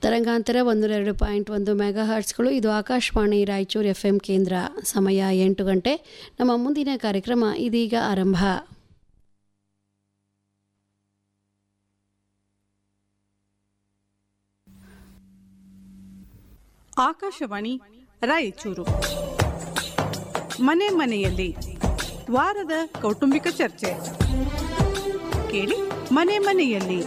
ತರಂಗಾಂತರ ಒಂದೂರ ಎರಡು ಪಾಯಿಂಟ್ ಒಂದು ಮೆಗಾ ಹರ್ಟ್ಸ್ಗಳು ಇದು ಆಕಾಶವಾಣಿ ರಾಯಚೂರು ಎಫ್ ಎಂ ಕೇಂದ್ರ ಸಮಯ ಎಂಟು ಗಂಟೆ ನಮ್ಮ ಮುಂದಿನ ಕಾರ್ಯಕ್ರಮ ಇದೀಗ ಆರಂಭ ಆಕಾಶವಾಣಿ ರಾಯಚೂರು ಮನೆ ಮನೆಯಲ್ಲಿ ವಾರದ ಕೌಟುಂಬಿಕ ಚರ್ಚೆ ಕೇಳಿ ಮನೆ ಮನೆಯಲ್ಲಿ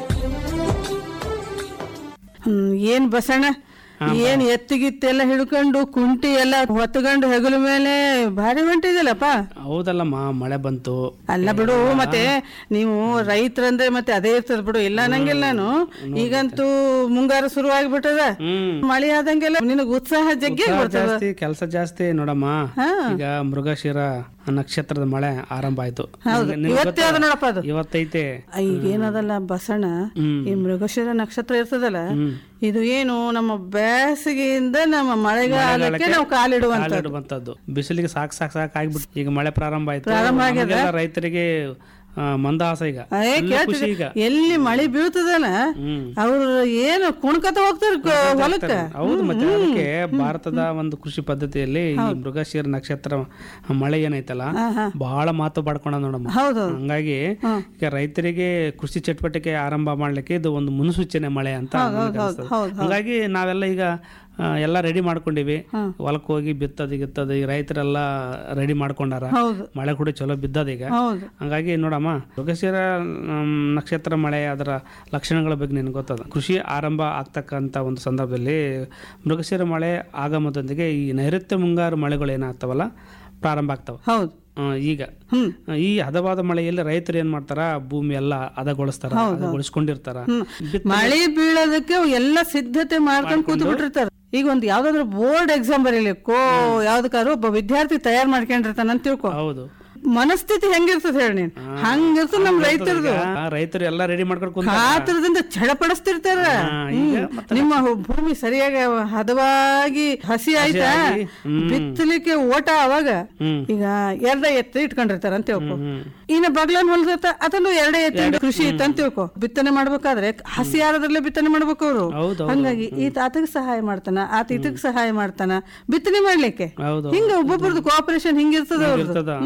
ಹ್ಮ್, ಏನ್ ಬಸಣ್ಣ ಏನ್ ಎತ್ತಿಗಿತ್ತೆಲ್ಲ ಹಿಡ್ಕೊಂಡು ಕುಂಟಿ ಎಲ್ಲ ಹೊತ್ಕೊಂಡು ಹೆಗಲ ಮೇಲೆ ಭಾರಿ ಹೊಂಟಿದಲ್ಲಪ್ಪ ಹೌದಲ್ಲಮ್ಮ ಮಳೆ ಬಂತು ಅಲ್ಲ ಬಿಡು ಮತ್ತೆ ನೀವು ರೈತರಂದ್ರೆ ಮತ್ತೆ ಅದೇ ಇರ್ತದ ಬಿಡು ಇಲ್ಲ ಅನ್ನಂಗಿಲ್ಲ ನಾನು ಈಗಂತೂ ಮುಂಗಾರು ಶುರು ಆಗ್ಬಿಟ್ಟದ ಹ್ಮ್ ಮಳೆ ಆದಂಗೆಲ್ಲ ನಿನಗ್ ಉತ್ಸಾಹ ಜಗ್ಗಿ ಉತ್ಸಾಹ ಬರ್ತದ ಜಾಸ್ತಿ ಕೆಲಸ ಜಾಸ್ತಿ ನೋಡಮ್ಮ ಈಗ ಮೃಗಶಿರ ನಕ್ಷತ್ರದ ಮಳೆ ಆರಂಭ ಆಯ್ತು ನಿನ್ಗೆ- ನಿನ್ಗೆ ಇವತ್ತೇ ಗೊತ್ತಾ? ಅದ ನೋಡಪ್ಪ ಅದು ಇವತ್ತೈತೆ ಈಗ ಏನದಲ್ಲ ಬಸಣ್ಣ ಈ ಮೃಗಶಿರ ನಕ್ಷತ್ರ ಇರ್ತದಲ್ಲ ಇದು ಏನು ನಮ್ಮ ಬೇಸಿಗೆಯಿಂದ ನಮ್ಮ ಮಳೆಗಾಲಕ್ಕೆ ನಾವು ಕಾಲಿಡುವಂತ ಕಾಲಿಡುವಂತದ್ದು ಬಿಸಿಲಿಗೆ ಸಾಕ್ ಸಾಕ್ ಸಾಕ್ ಆಗ್ಬಿಟ್ಟು ಈಗ ಮಳೆ ಪ್ರಾರಂಭ ಆಯ್ತು ಪ್ರಾರಂಭ ಆಗ್ಯದ? ನಮಗೆಲ್ಲ ರೈತರಿಗೆ ಆ, ಮಂದಹಾಸ ಈಗ ಏ full ಖುಷಿ ಈಗ ಎಲ್ಲಿ ಮಳೆ ಬೀಳ್ತದಲ್ಲ ಹ್ಮ್ ಅವ್ರು ಏನು ಕುಣ್ಕತ ಹೋಗ್ತಾರ ಹೊಲಕ್ಕ ಹೌದು ಮತ್ತೆ ಅದಕ್ಕೆ ಭಾರತದ ಒಂದು ಕೃಷಿ ಪದ್ಧತಿಯಲ್ಲಿ ಈ ಮೃಗಶಿರ ನಕ್ಷತ್ರ ಮಳೆ ಏನೈತಲ್ಲ ಬಹಳ ಮಾತು ಪಡ್ಕೊಂಡ ನೋಡಮ್ಮ ಹೌದು ಹಂಗಾಗಿ ಈಗ ರೈತರಿಗೆ ಕೃಷಿ ಚಟುವಟಿಕೆ ಆರಂಭ ಮಾಡ್ಲಿಕ್ಕೆ ಇದು ಒಂದು ಮುನ್ಸೂಚನೆ ಮಳೆ ಅಂತ ನನಗೆ ಅನ್ಸ್ತದೆ. ಹೌದು, ಹಂಗಾಗಿ ನಾವೆಲ್ಲ ಈಗ ಆ, ಎಲ್ಲ ರೆಡಿ ಮಾಡ್ಕೊಂಡಿವಿ ಹೊಲಕ್ಕೆ ಹೋಗಿ ಬಿತ್ತದ ಗಿತ್ತದ ಈ ರೈತರೆಲ್ಲ ರೆಡಿ ಮಾಡ್ಕೊಂಡಾರ ಹೌದು ಮಳೆ ಕೂಡ ಚಲೋ ಬಿದ್ದದ ಈಗ ಹೌದು ಹಂಗಾಗಿ ನೋಡಮ್ಮ ಮೃಗಶಿರ ನಮ್, ನಕ್ಷತ್ರ ಮಳೆ ಅದರ ಲಕ್ಷಣಗಳ ಬಗ್ಗೆ ನಿನಗೆ ಗೊತ್ತದ ಕೃಷಿ ಆರಂಭ ಆಗ್ತಕ್ಕಂಥ ಒಂದು ಸಂದರ್ಭದಲ್ಲಿ ಮೃಗಶಿರ ಮಳೆ ಆಗಮನದೊಂದಿಗೆ ಈ ನೈಋತ್ಯ ಮುಂಗಾರು ಮಳೆಗಳು ಏನಾಗ್ತಾವಲ್ಲ ಪ್ರಾರಂಭ ಆಗ್ತಾವ ಹೌದು ಆ, ಈಗ ಆ, ಈ ಹದವಾದ ಮಳೆಯಲ್ಲಿ ರೈತರು ಏನ್ ಮಾಡ್ತಾರ ಭೂಮಿ ಎಲ್ಲ ಹದಗೊಳಿಸ್ತಾರ ಹದಗೊಳಿಸ್ಕೊಂಡಿರ್ತಾರ ಬಿತ್ತ- ಮಳೆ ಬೀಳೋದಕ್ಕೆ ಎಲ್ಲ ಸಿದ್ಧತೆ ಮಾಡ್ಕೊಂಡು ಕೂತು ಬಿಟ್ಟಿರ್ತಾರ ಈಗ ಒಂದ್ ಯಾವ್ದಾದ್ರು ಬೋರ್ಡ್ ಎಕ್ಸಾಮ್ ಬರೀಲಿಕ್ಕೋ ಯಾವ್ದಕ್ಕಾದ್ರೂ ಒಬ್ಬ ವಿದ್ಯಾರ್ಥಿ ತಯಾರು ಮಾಡ್ಕೊಂಡಿರ್ತಾನ ಅಂತ ತಿಳ್ಕೊ ಹೌದು ಮನಸ್ಥಿತಿ ಹೆಂಗಿರ್ತದ ಹೇಳಿ ನೀನ್ ಹಂಗಿರ್ತದ ನಮ್ ರೈತರದು ಈಗ ರೈತರು ಎಲ್ಲ ರೆಡಿ ಮಾಡ್ಕೊಂಡು ಕುಂತ ಕಾತರದಿಂದ ಚಡಪಡಿಸ್ತಿರ್ತಾರ ಈಗ ಹ್ಮ್. ನಿಮ್ಮ ಹು- ಭೂಮಿ ಸರಿಯಾಗಿ ಹದವಾಗಿ ಹಸಿ ಆಯ್ತಾ ಬಿತ್ತಲಿಕ್ಕೆ ಓಟ ಅವಾಗ ಹ್ಮ್. ಈಗ ಎರಡ ಎತ್ತು ಇಟ್ಕೊಂಡಿರ್ತಾರ ಅಂತ ತಿಳ್ಕೊ ಇನ್ನ ಬಗ್ಲನ್ ಹೊಲದತ್ತ ಅದನ್ನು ಎರಡೇ ಎತ್ತಿನ ಕೃಷಿ ಇತ್ತು ಅಂತ ತಿಳ್ಕೊ ಬಿತ್ತನೆ ಮಾಡ್ಬೇಕಾದ್ರೆ ಹಸಿ ಆರದ್ರಲ್ಲೇ ಬಿತ್ತನೆ ಮಾಡ್ಬೇಕು ಅವ್ರು ಹೌದು ಹಂಗಾಗಿ ಈತ ಆತಗ್ ಸಹಾಯ ಮಾಡ್ತಾನ ಆತ ಇದಕ್ ಸಹಾಯ ಮಾಡ್ತಾನ ಬಿತ್ತನೆ ಮಾಡ್ಲಿಕ್ಕೆ ಹೌದು ಹಿಂಗ ಒಬ್ಬೊಬ್ರದ್ದು ಕೋಆಪರೇಷನ್ ಹಿಂಗಿರ್ತದ ಅವ್ರದ್ದು ಇರ್ತದ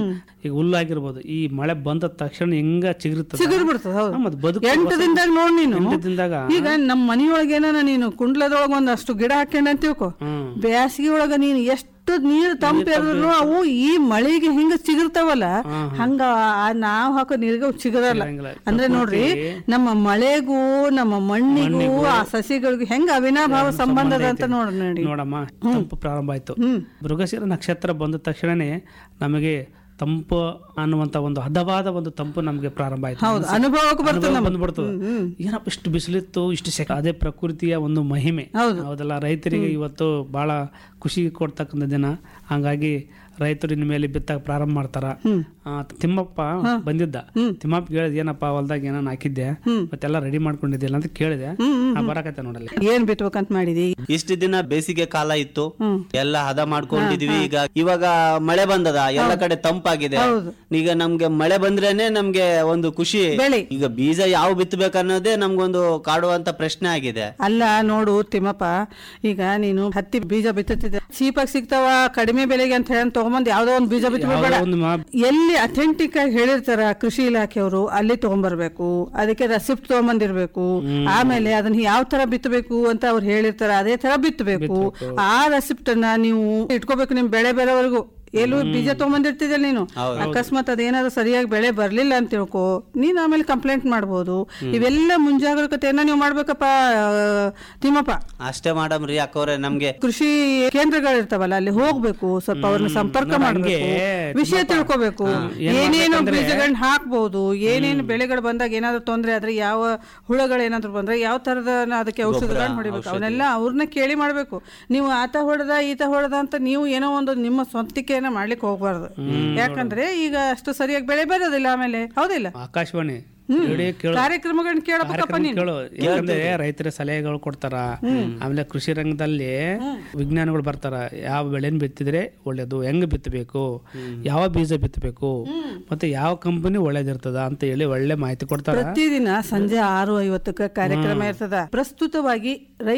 ಈಗ ಹುಲ್ಲಾಗಿರ್ಬೋದು ಈ ಮಳೆ ಬಂದ ತಕ್ಷಣ ಹೆಂಗ ಚಿಗುರ್ತದ ಸಿಗರ್ ಬಿಡ್ತದ ಹೌದು ಹಾ, ಮತ್ತ್ ಬದುಕು ಎಂಟು ದಿನದಾಗ ನೋಡ್ ನೀನು ಎಂಟು ದಿನದಾಗ ಈಗ ನಮ್ಮ ಮನಿಯೊಳಗೆ ಏನಾನ ನೀನು ಕುಂಡ್ಲದೊಳಗ ಒಂದಷ್ಟು ಗಿಡ ಹಾಕೊಂಡ ಅಂತ ತಿಳ್ಕೊ ಹ್ಮ್ ಬೇಸಿಗೆ ಒಳಗ ನೀನು ಎಷ್ಟು ನೀರು ತಂಪಿದ್ರು ಅವು ಈ ಮಳೆಗೆ ಹಿಂಗ ಚಿಗುರ್ತಾವಲ್ಲ ಹಂಗ ಆ ನಾವ್ ಹಾಕೋ ನೀರಿಗೆ ಅವು ಚಿಗುರಲ್ಲ ಹಂಗಿಲ್ಲ. ಅಂದ್ರೆ ನೋಡ್ರಿ ನಮ್ಮ ಮಳೆಗೂ ನಮ್ಮ ಮಣ್ಣಿಗೂ ಆ ಸಸಿಗಳಿಗೂ ಹೆಂಗ ಅವಿನಾಭಾವ ಸಂಬಂಧ ಅದ ಅಂತ ನೋಡ್ ನೋಡಿ ನೋಡಮ್ಮ ತಂಪು ಪ್ರಾರಂಭ ಆಯ್ತು ಮೃಗಶಿರ ನಕ್ಷತ್ರ ಬಂದ ತಕ್ಷಣನೇ ನಮಗೆ ತಂಪು ಅನ್ನುವಂತ ಒಂದು ಹದವಾದ ಒಂದು ತಂಪು ನಮಗೆ ಪ್ರಾರಂಭ ಆಯ್ತು ಹೌದು ಅನುಭವಕ್ಕೆ ಬರ್ತದೆ ಅನುಭವ ಬಂದ್ಬಿಡ್ತದೆ ಏನಪ್ಪ ಇಷ್ಟು ಬಿಸಿಲಿತ್ತು ಇಷ್ಟು ಸೆಕೆ ಅದೇ ಪ್ರಕೃತಿಯ ಒಂದು ಮಹಿಮೆ ಹೌದು. ಹೌದಲ್ಲ ರೈತರಿಗೆ ಇವತ್ತು ಬಹಳ ಖುಷಿ ಕೊಡ್ತಕ್ಕಂಥ ದಿನ ಹಂಗಾಗಿ ರೈತರು ಇನ್ ಮೇಲೆ ಬಿತ್ತಕ್ಕೆ ಪ್ರಾರಂಭ ಮಾಡ್ತಾರ ಆ, ತಿಮ್ಮಪ್ಪ ಬಂದಿದ್ದ ತಿಮ್ಮಪ್ಪ ಕೇಳಿದ್ ಏನಪ್ಪ ಹೊಲ್ದಾಗ ಏನಾನ ಹಾಕಿದ್ದೆ ಮತ್ತೆಲ್ಲ ರೆಡಿ ಮಾಡ್ಕೊಂಡಿದ್ದಿಲ್ಲ ಅಂತ ಕೇಳಿದೆ ನಾ ಬರಕತ್ತೆ ನೋಡಲ್ಲಿ ಏನ್ ಬಿತ್ಬೇಕಂತ ಮಾಡಿದಿ ಇಷ್ಟು ದಿನ ಬೇಸಿಗೆ ಕಾಲ ಇತ್ತು ಎಲ್ಲ ಹದ ಮಾಡ್ಕೊಂಡಿದ್ವಿ ಈಗ ಇವಾಗ ಮಳೆ ಬಂದದ ಎಲ್ಲ ಕಡೆ ತಂಪಾಗಿದೆ ಈಗ ನಮ್ಗೆ ಮಳೆ ಬಂದ್ರೇನೆ ನಮ್ಗೆ ಒಂದು ಖುಷಿ ಬೆಳೆ. ಈಗ ಬೀಜ ಯಾವ ಬಿತ್ತಬೇಕನ್ನೋದೇ ನಮ್ಗೊಂದು ಕಾಡುವಂತ ಪ್ರಶ್ನೆ ಆಗಿದೆ ಅಲ್ಲ ನೋಡು ತಿಮ್ಮಪ್ಪ ಈಗ ನೀನು ಹತ್ತಿ ಬೀಜ ಬಿತ್ತುತ್ತಿದ್ದೆ ಚೀಪಾಗಿ ಸಿಗ್ತಾವ ಕಡಿಮೆ ಬೆಲೆಗೆ ಅಂತ ಹೇಳಿ ತಗೊಂಬಂದ್ ಯಾವ್ದೋ ಒಂದು ಬೀಜ ಬಿತ್ತಬೇಡ ಒಂದು ಮಾ- ಎಲ್ಲಿ ಅಥೆಂಟಿಕ್ ಆಗಿ ಹೇಳಿರ್ತಾರ ಕೃಷಿ ಇಲಾಖೆಯವರು ಅಲ್ಲಿ ತಗೊಂಬರ್ಬೇಕು ಅದಕ್ಕೆ ರೆಸಿಪ್ಟ್ ತಗೊಂಬಂದಿರ್ಬೇಕು ಆಮೇಲೆ ಅದನ್ನ ಯಾವ ತರ ಬಿತ್ತಬೇಕು ಅಂತ ಅವ್ರು ಹೇಳಿರ್ತಾರ ಅದೇ ತರ ಬಿತ್ತಬೇಕು ಆ ರೆಸಿಪ್ಟ್ ಅನ್ನ ನೀವು ಇಟ್ಕೋಬೇಕು ನಿಮ್ ಬೆಳೆ ಬರೋವರೆಗೂ ಎಲ್ಲೂ ಬೀಜ ತಗೊಂಬಂದಿರ್ತಿದ್ಯಲ್ಲ ನೀನು ಅಕಸ್ಮಾತ್ ಅದೇನಾದ್ರು ಸರಿಯಾಗಿ ಬೆಳೆ ಬರ್ಲಿಲ್ಲ ಅಂತ ತಿಳ್ಕೊ ನೀನ್ ಆಮೇಲೆ ಕಂಪ್ಲೇಂಟ್ ಮಾಡ್ಬೋದು ಇವೆಲ್ಲ ಮುಂಜಾಗ್ರತೆಯನ್ನ ನೀವು ಮಾಡ್ಬೇಕಪ್ಪ ಆ, ತಿಮ್ಮಪ್ಪ ಅಷ್ಟೇ ಮಾಡಮ್ರಿ ಅಕ್ಕವ್ರೆ ನಮ್ಗೆ ಕೃಷಿ ಕೇಂದ್ರಗಳಿರ್ತಾವಲ್ಲ ಅಲ್ಲಿ ಹೋಗ್ಬೇಕು ಸ್ವಲ್ಪ ಅವ್ರನ್ನ ಸಂಪರ್ಕ ಮಾಡ್ಬೇಕು ವಿಷಯ ತಿಳ್ಕೊಬೇಕು ಏನೇನು ಬೀಜಗಳನ್ನ ಹಾಕ್ಬಹುದು ಏನೇನು ಬೆಳೆಗಳು ಬಂದಾಗ ಏನಾದ್ರು ತೊಂದ್ರೆ ಆದ್ರೆ ಯಾವ ಹುಳಗಳು ಏನಾದ್ರು ಬಂದ್ರೆ ಯಾವ ತರದ ಅದಕ್ಕೆ ಔಷಧಗಳನ್ನ ಹೊಡಿಬೇಕು ಅವನ್ನೆಲ್ಲ ಅವ್ರನ್ನ ಕೇಳಿ ಮಾಡ್ಬೇಕು ನೀವು ಆತ ಹೊಡೆದ ಈತ ಹೊಡೆದ ಅಂತ ನೀವು ಏನೋ ಒಂದು ನಿಮ್ಮ ಸ್ವಂತಿಕೆಯನ್ನ ಮಾಡ್ಲಿಕ್ಕೆ ಹೋಗ್ಬಾರ್ದು ಯಾಕಂದ್ರೆ ಈಗ ಅಷ್ಟು ಸರಿಯಾಗಿ ಬೆಳೆ ಬರೋದಿಲ್ಲ ಆಮೇಲೆ ಹೌದಿಲ್ಲ ಆಕಾಶವಾಣಿ ರೇಡಿಯೋ ಕೇಳು ಕಾರ್ಯಕ್ರಮಗಳನ್ನ ಕೇಳಬೇಕಪ್ಪ ಕಾರ್ಯಕ್ರಮ ನೀನು ಕೇಳು ಯಾಕಂದ್ರೆ ರೈತರ ಸಲಹೆಗಳು ಕೊಡ್ತಾರ ಆಮೇಲೆ ಕೃಷಿ ರಂಗದಲ್ಲಿ ವಿಜ್ಞಾನಿಗಳು ಬರ್ತಾರ ಯಾವ ಬೆಳೆನ ಬಿತ್ತಿದ್ರೆ ಒಳ್ಳೇದು ಹೆಂಗ್ ಬಿತ್ತಬೇಕು ಯಾವ ಬೀಜ ಬಿತ್ತಬೇಕು ಮತ್ತೆ ಯಾವ ಕಂಪನಿ ಒಳ್ಳೇದಿರ್ತದ ಅಂತ ಹೇಳಿ ಒಳ್ಳೆ ಮಾಹಿತಿ ಕೊಡ್ತಾರ ಪ್ರತಿದಿನ ಸಂಜೆ ಆರು ಐವತ್ತಕ್ಕೆ ಕಾರ್ಯಕ್ರಮ ಇರ್ತದ ಪ್ರಸ್ತುತವಾಗಿ ರೈ